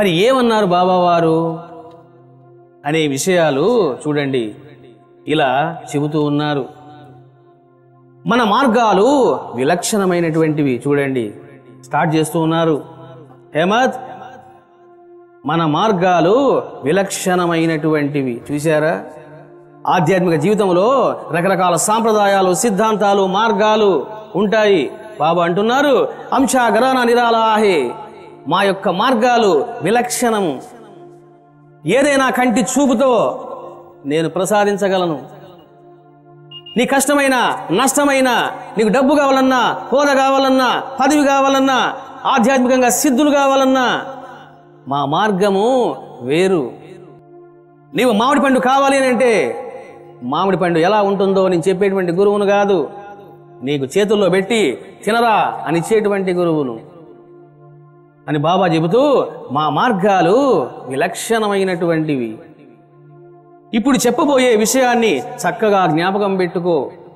మరి ఏమన్నారు బాబావారు అనే విషయాలు చూడండి ఇలా చెబుతూ ఉన్నారు మన మార్గాలు విలక్షణమైనటువంటివి చూడండి స్టార్ట్ చేస్తూ ఉన్నారు హేమత్ మన మార్గాలు విలక్షణమైనటువంటివి చూశారా ఆధ్యాత్మిక జీవితంలో రకరకాల సాంప్రదాయాలు సిద్ధాంతాలు మార్గాలు ఉంటాయి బాబా అంటున్నారు అంశాగరాన నిరాలాహే మా యొక్క మార్గాలు విలక్షణము ఏదైనా కంటి చూపుతో నేను ప్రసాదించగలను నీ కష్టమైన నష్టమైన నీకు డబ్బు కావాలన్నా హోదా కావాలన్నా పదవి కావాలన్నా ఆధ్యాత్మికంగా సిద్ధులు కావాలన్నా మా మార్గము వేరు నీవు మామిడి పండు కావాలి అని అంటే మామిడి పండు ఎలా ఉంటుందో నేను చెప్పేటువంటి గురువును కాదు నీకు చేతుల్లో పెట్టి తినరా అని ఇచ్చేటువంటి గురువును అని బాబా చెబుతూ మా మార్గాలు విలక్షణమైనటువంటివి ఇప్పుడు చెప్పబోయే విషయాన్ని చక్కగా జ్ఞాపకం పెట్టుకో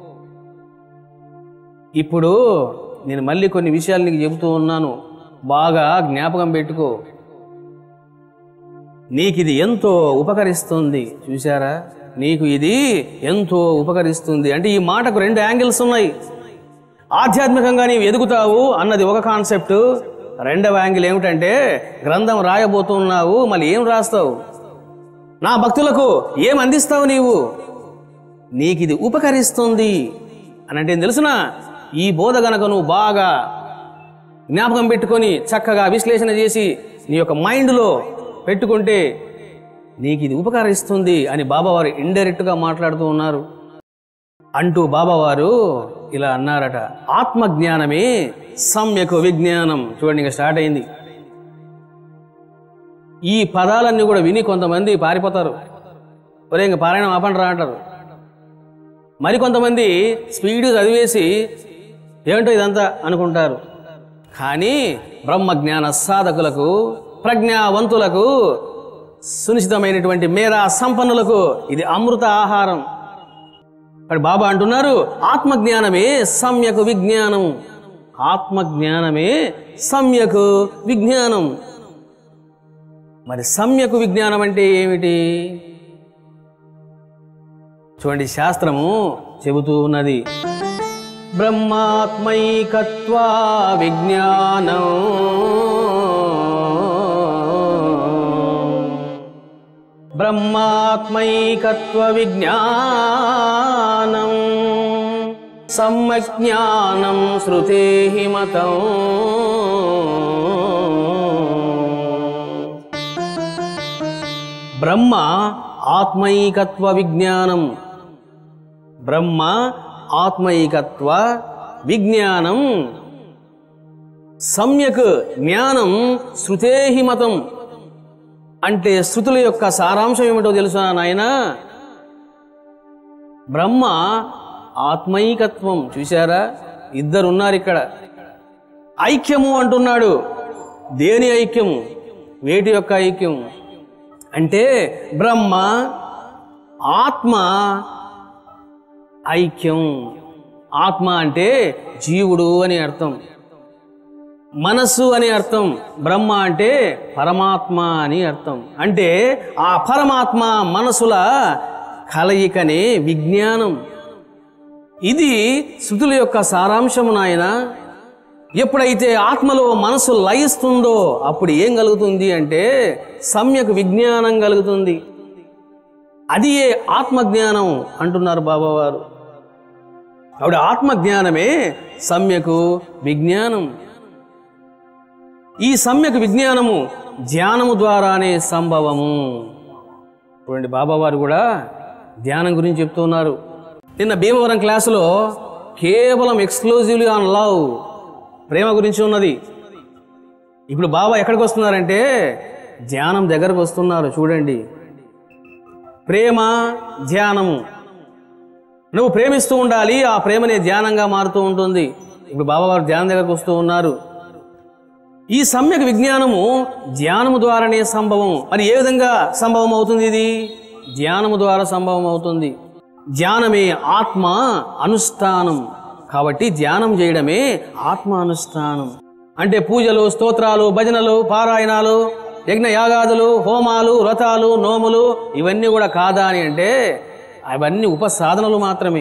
ఇప్పుడు నేను మళ్ళీ కొన్ని విషయాలు నీకు చెబుతూ ఉన్నాను బాగా జ్ఞాపకం పెట్టుకో నీకు ఇది ఎంతో ఉపకరిస్తుంది చూసారా నీకు ఇది ఎంతో ఉపకరిస్తుంది అంటే ఈ మాటకు రెండు యాంగిల్స్ ఉన్నాయి ఆధ్యాత్మికంగా నీవు ఎదుగుతావు అన్నది ఒక కాన్సెప్ట్ రెండవ యాంగిల్ ఏమిటంటే గ్రంథం రాయబోతున్నావు మళ్ళీ ఏం రాస్తావు నా భక్తులకు ఏం అందిస్తావు నీవు నీకు ఇది ఉపకరిస్తుంది అని అంటే ఏం తెలుసునా ఈ బోధ గనక నువ్వు బాగా జ్ఞాపకం పెట్టుకొని చక్కగా విశ్లేషణ చేసి నీ యొక్క మైండ్లో పెట్టుకుంటే నీకు ఇది ఉపకరిస్తుంది అని బాబావారు ఇండైరెక్ట్గా మాట్లాడుతూ ఉన్నారు అంటూ బాబావారు ఇలా అన్నారట ఆత్మజ్ఞానమే సమ్యకు విజ్ఞానం చూడండి ఇంకా స్టార్ట్ అయింది ఈ పదాలన్నీ కూడా విని కొంతమంది పారిపోతారు ఒరే ఇంక పారాయణం ఆపండి రా అంటారు మరికొంతమంది స్పీడ్ చదివేసి ఏమిటో ఇదంతా అనుకుంటారు కానీ బ్రహ్మజ్ఞాన సాధకులకు ప్రజ్ఞావంతులకు సునిశ్చితమైనటువంటి మేరా సంపన్నులకు ఇది అమృత ఆహారం మరి బాబా అంటున్నారు ఆత్మజ్ఞానమే సమ్యకు విజ్ఞానం ఆత్మజ్ఞానమే సమ్యకు విజ్ఞానం మరి సమ్యకు విజ్ఞానం అంటే ఏమిటి చూడండి శాస్త్రము చెబుతూ ఉన్నది బ్రహ్మాత్మైకత్వా విజ్ఞానం బ్రహ్మాత్మైకత్వ విజ్ఞానం సమ్యజ్ఞానం శృతే మతం బ్రహ్మ ఆత్మైకత్వ విజ్ఞానం బ్రహ్మ ఆత్మైకత్వ విజ్ఞానం సమ్యక్ జ్ఞానం శృతేహి మతం అంటే శృతుల యొక్క సారాంశం ఏమిటో తెలుసా నాయన బ్రహ్మ ఆత్మైకత్వం చూశారా ఇద్దరు ఉన్నారు ఇక్కడ ఐక్యము అంటున్నాడు దేని ఐక్యము వేటి యొక్క ఐక్యం అంటే బ్రహ్మ ఆత్మ ఐక్యం ఆత్మ అంటే జీవుడు అని అర్థం మనస్సు అని అర్థం బ్రహ్మ అంటే పరమాత్మ అని అర్థం అంటే ఆ పరమాత్మ మనసుల కలయికనే విజ్ఞానం ఇది శృతుల యొక్క సారాంశము నాయన ఎప్పుడైతే ఆత్మలో మనసు లయిస్తుందో అప్పుడు ఏం కలుగుతుంది అంటే సమ్యక్ విజ్ఞానం కలుగుతుంది అది ఏ ఆత్మజ్ఞానం అంటున్నారు బాబావారు ఆవిడ ఆత్మజ్ఞానమే సమ్యకు విజ్ఞానం ఈ సమ్యక్ విజ్ఞానము ధ్యానము ద్వారానే సంభవము చూడండి బాబావారు కూడా ధ్యానం గురించి చెప్తున్నారు నిన్న భీమవరం క్లాసులో కేవలం ఎక్స్క్లూజివ్లీ ఆన్ లవ్ ప్రేమ గురించి ఉన్నది ఇప్పుడు బాబా ఎక్కడికి వస్తున్నారంటే ధ్యానం దగ్గరకు వస్తున్నారు చూడండి ప్రేమ ధ్యానము నువ్వు ప్రేమిస్తూ ఉండాలి ఆ ప్రేమనే ధ్యానంగా మారుతూ ఉంటుంది ఇప్పుడు బాబావారు ధ్యానం దగ్గరకు వస్తూ ఉన్నారు ఈ సమ్యక్ విజ్ఞానము ధ్యానము ద్వారానే సంభవం మరి ఏ విధంగా సంభవం అవుతుంది ఇది ధ్యానము ద్వారా సంభవం అవుతుంది ధ్యానమే ఆత్మ అనుష్ఠానం కాబట్టి ధ్యానం చేయడమే ఆత్మ అనుష్ఠానం అంటే పూజలు స్తోత్రాలు భజనలు పారాయణాలు యజ్ఞ యాగాదులు హోమాలు వ్రతాలు నోములు ఇవన్నీ కూడా కాదా అని అంటే అవన్నీ ఉపసాధనలు మాత్రమే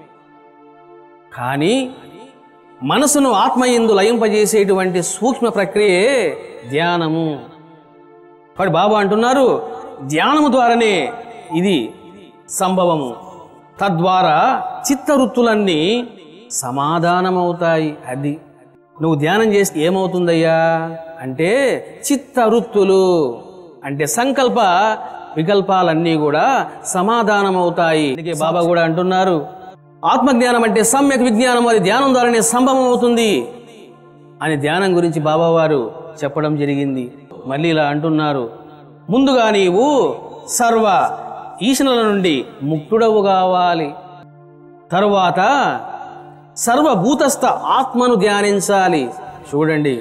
కానీ మనసును ఆత్మయందు లయింపజేసేటువంటి సూక్ష్మ ప్రక్రియే ధ్యానము కాబట్టి బాబా అంటున్నారు ధ్యానము ద్వారానే ఇది సంభవము తద్వారా చిత్తవృత్తులన్నీ సమాధానమవుతాయి అది నువ్వు ధ్యానం చేస్తే ఏమవుతుందయ్యా అంటే చిత్తవృత్తులు అంటే సంకల్ప వికల్పాలన్నీ కూడా సమాధానమవుతాయి అందుకే బాబా కూడా అంటున్నారు ఆత్మజ్ఞానం అంటే సమ్యక్ విజ్ఞానం అది ధ్యానం ద్వారానే సంభవం అవుతుంది అని ధ్యానం గురించి బాబావారు చెప్పడం జరిగింది మళ్ళీ ఇలా అంటున్నారు ముందుగా నీవు సర్వ ఈశనుల నుండి ముక్తుడవు కావాలి తరువాత సర్వభూతస్థ ఆత్మను ధ్యానించాలి చూడండి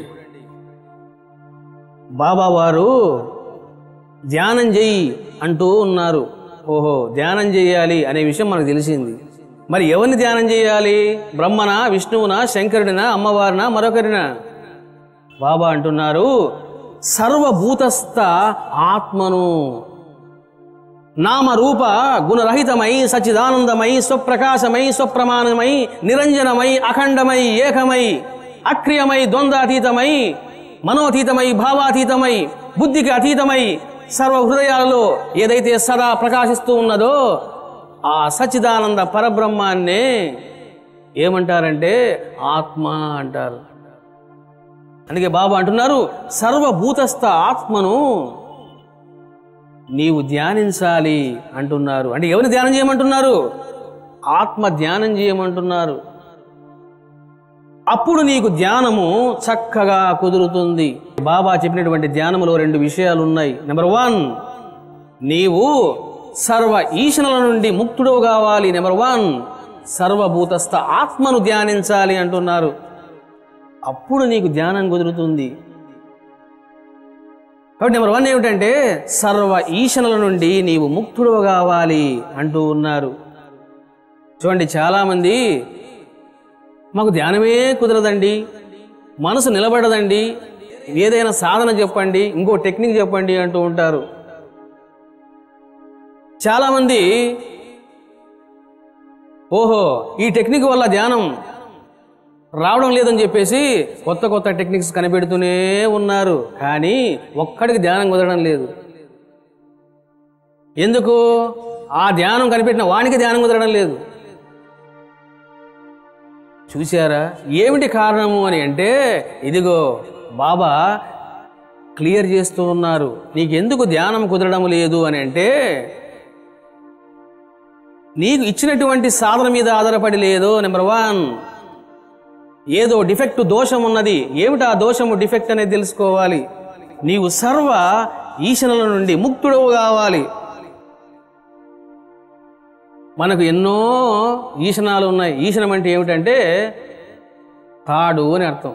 బాబావారు ధ్యానం చెయ్యి అంటూ ఉన్నారు ఓహో ధ్యానం చేయాలి అనే విషయం మనకు తెలిసింది మరి ఎవరిని ధ్యానం చేయాలి బ్రహ్మనా విష్ణువునా శంకరుడినా అమ్మవారినా మరొకరినా బాబా అంటున్నారు సర్వభూతస్థ ఆత్మను నామరూప గుణరహితమై సచ్చిదానందమై స్వప్రకాశమై స్వప్రమాణమై నిరంజనమై అఖండమై ఏకమై అక్రియమై ద్వంద్వాతీతమై మనోతీతమై భావాతీతమై బుద్ధికి అతీతమై సర్వ హృదయాలలో ఏదైతే సదా ప్రకాశిస్తూ ఉన్నదో ఆ సచ్చిదానంద పరబ్రహ్మాన్నే ఏమంటారంటే ఆత్మ అంటారు అందుకే బాబా అంటున్నారు సర్వభూతస్థ ఆత్మను నీవు ధ్యానించాలి అంటున్నారు అంటే ఎవరిని ధ్యానం చేయమంటున్నారు ఆత్మ ధ్యానం చేయమంటున్నారు అప్పుడు నీకు ధ్యానము చక్కగా కుదురుతుంది బాబా చెప్పినటువంటి ధ్యానములో రెండు విషయాలు ఉన్నాయి నెంబర్ వన్ నీవు సర్వ ఈశనుల నుండి ముక్తుడు కావాలి నెంబర్ వన్ సర్వభూతస్థ ఆత్మను ధ్యానించాలి అంటున్నారు అప్పుడు నీకు ధ్యానం కుదురుతుంది కాబట్టి నెంబర్ వన్ ఏమిటంటే సర్వ ఈశనుల నుండి నీవు ముక్తుడు కావాలి అంటూ ఉన్నారు చూడండి చాలామంది మాకు ధ్యానమే కుదరదండి మనసు నిలబడదండి ఏదైనా సాధన చెప్పండి ఇంకో టెక్నిక్ చెప్పండి అంటూ ఉంటారు చాలామంది ఓహో ఈ టెక్నిక్ వల్ల ధ్యానం రావడం లేదని చెప్పేసి కొత్త కొత్త టెక్నిక్స్ కనిపెడుతూనే ఉన్నారు కానీ ఒక్కడికి ధ్యానం కుదరడం లేదు ఎందుకు ఆ ధ్యానం కనిపెట్టిన వానికి ధ్యానం కుదరడం లేదు చూశారా ఏమిటి కారణము అని అంటే ఇదిగో బాబా క్లియర్ చేస్తూ ఉన్నారు నీకెందుకు ధ్యానం కుదరడం లేదు అని అంటే నీకు ఇచ్చినటువంటి సాధన మీద ఆధారపడి లేదు నెంబర్ వన్ ఏదో డిఫెక్ట్ దోషం ఉన్నది ఏమిటి ఆ దోషము డిఫెక్ట్ అనేది తెలుసుకోవాలి నీవు సర్వ ఈశనుల నుండి ముక్తుడవు కావాలి మనకు ఎన్నో ఈశనాలు ఉన్నాయి ఈశనం అంటే ఏమిటంటే తాడు అని అర్థం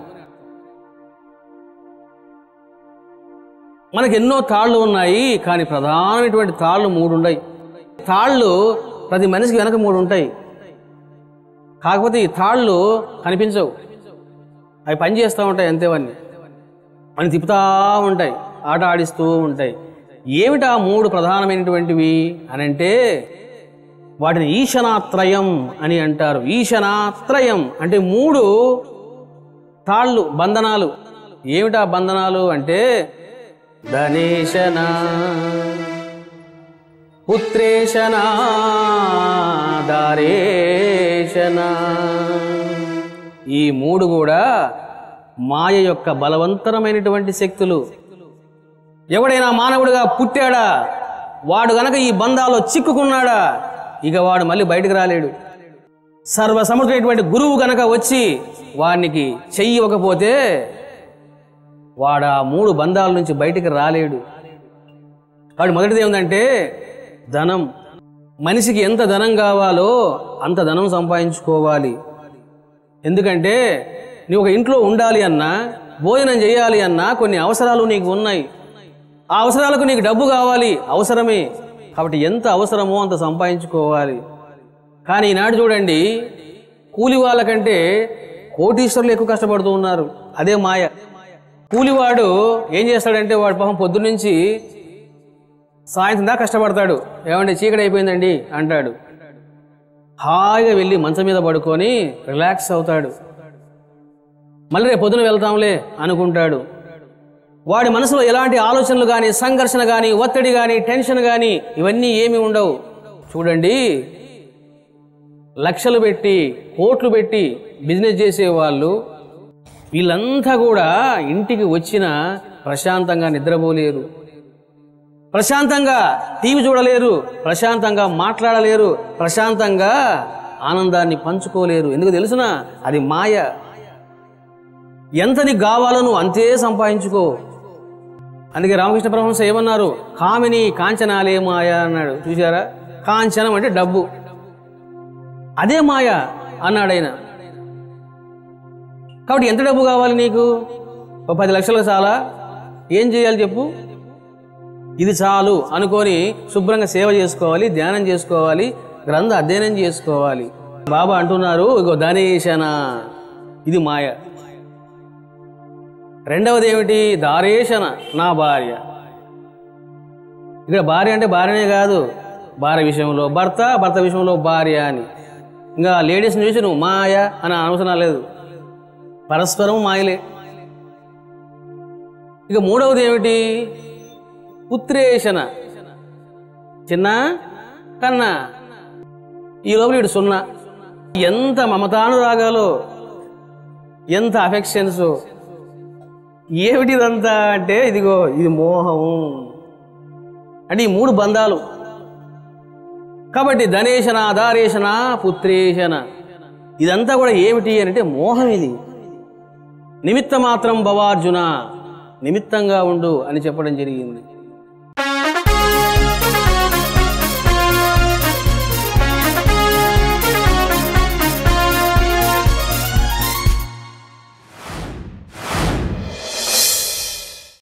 మనకు ఎన్నో తాళ్ళు ఉన్నాయి కానీ ప్రధానమైనటువంటి తాళ్ళు మూడు ఉన్నాయి తాళ్ళు ప్రతి మనిషికి వెనక మూడు ఉంటాయి కాకపోతే ఈ తాళ్ళు కనిపించవు అవి పని చేస్తూ ఉంటాయి అంతేవన్నీ అని తిప్పుతూ ఉంటాయి ఆట ఆడిస్తూ ఉంటాయి ఏమిటి ఆ మూడు ప్రధానమైనటువంటివి అని అంటే వాటిని ఈశనాత్రయం అని అంటారు ఈశనాత్రయం అంటే మూడు తాళ్ళు బంధనాలు ఏమిటా బంధనాలు అంటే ధనేశన పుత్రేశన దారేశన ఈ మూడు కూడా మాయ యొక్క బలవంతరమైనటువంటి శక్తులు ఎవడైనా మానవుడిగా పుట్టాడా వాడు గనక ఈ బంధాల్లో చిక్కుకున్నాడా ఇక వాడు మళ్ళీ బయటకు రాలేడు సర్వసముద్రైనటువంటి గురువు గనక వచ్చి వానికి చెయ్యి ఇవ్వకపోతే వాడు ఆ మూడు బంధాల నుంచి బయటికి రాలేడు వాడు మొదటిది ఏమిటంటే ధనం మనిషికి ఎంత ధనం కావాలో అంత ధనం సంపాదించుకోవాలి ఎందుకంటే నువ్వు ఒక ఇంట్లో ఉండాలి అన్నా భోజనం చేయాలి అన్నా కొన్ని అవసరాలు నీకు ఉన్నాయి ఆ అవసరాలకు నీకు డబ్బు కావాలి అవసరమే కాబట్టి ఎంత అవసరమో అంత సంపాదించుకోవాలి కానీ ఈనాడు చూడండి కూలి వాళ్ళకంటే కోటీశ్వరులు ఎక్కువ కష్టపడుతూ ఉన్నారు అదే మాయ కూలివాడు ఏం చేస్తాడంటే వాడు పాపం పొద్దున్నుంచి సాయంత్రం దాకా కష్టపడతాడు ఏమంటే చీకటి అయిపోయిందండి అంటాడు హాయిగా వెళ్ళి మంచం మీద పడుకొని రిలాక్స్ అవుతాడు మళ్ళీ రేపు పొద్దున వెళ్తాంలే అనుకుంటాడు వాడి మనసులో ఎలాంటి ఆలోచనలు కానీ సంఘర్షణ కానీ ఒత్తిడి కానీ టెన్షన్ కానీ ఇవన్నీ ఏమీ ఉండవు చూడండి లక్షలు పెట్టి కోట్లు పెట్టి బిజినెస్ చేసే వాళ్ళు వీళ్ళంతా కూడా ఇంటికి వచ్చిన ప్రశాంతంగా నిద్రపోలేరు ప్రశాంతంగా టీవీ చూడలేరు ప్రశాంతంగా మాట్లాడలేరు ప్రశాంతంగా ఆనందాన్ని పంచుకోలేరు ఎందుకు తెలుసునా అది మాయ ఎంత నీకు కావాలో నువ్వు అంతే సంపాదించుకో అందుకే రామకృష్ణ పరమహంస ఏమన్నారు కామిని కాంచనాలే మాయ అన్నాడు చూసారా కాంచనం అంటే డబ్బు అదే మాయ అన్నాడు ఆయన కాబట్టి ఎంత డబ్బు కావాలి నీకు ఒక పది లక్షలు చాలా ఏం చేయాలి చెప్పు ఇది చాలు అనుకొని శుభ్రంగా సేవ చేసుకోవాలి ధ్యానం చేసుకోవాలి గ్రంథ అధ్యయనం చేసుకోవాలి బాబా అంటున్నారు ఇగో ధనేశన ఇది మాయ రెండవది ఏమిటి దారేశన నా భార్య ఇక్కడ భార్య అంటే భార్యనే కాదు భార్య విషయంలో భర్త భర్త విషయంలో భార్య అని ఇంకా లేడీస్ని చూసి నువ్వు మాయ అని అవసరం లేదు పరస్పరం మాయలే ఇక మూడవది ఏమిటి పుత్రేషణ చిన్న కన్నా ఈ లోపల వీడు సున్నా ఎంత మమతానురాగాలో ఎంత అఫెక్షన్స్ ఏమిటిదంతా అంటే ఇదిగో ఇది మోహము అంటే ఈ మూడు బంధాలు కాబట్టి ధనేశన దారేశన పుత్రేశన ఇదంతా కూడా ఏమిటి అని అంటే మోహం ఇది నిమిత్త మాత్రం భవార్జున నిమిత్తంగా ఉండు అని చెప్పడం జరిగింది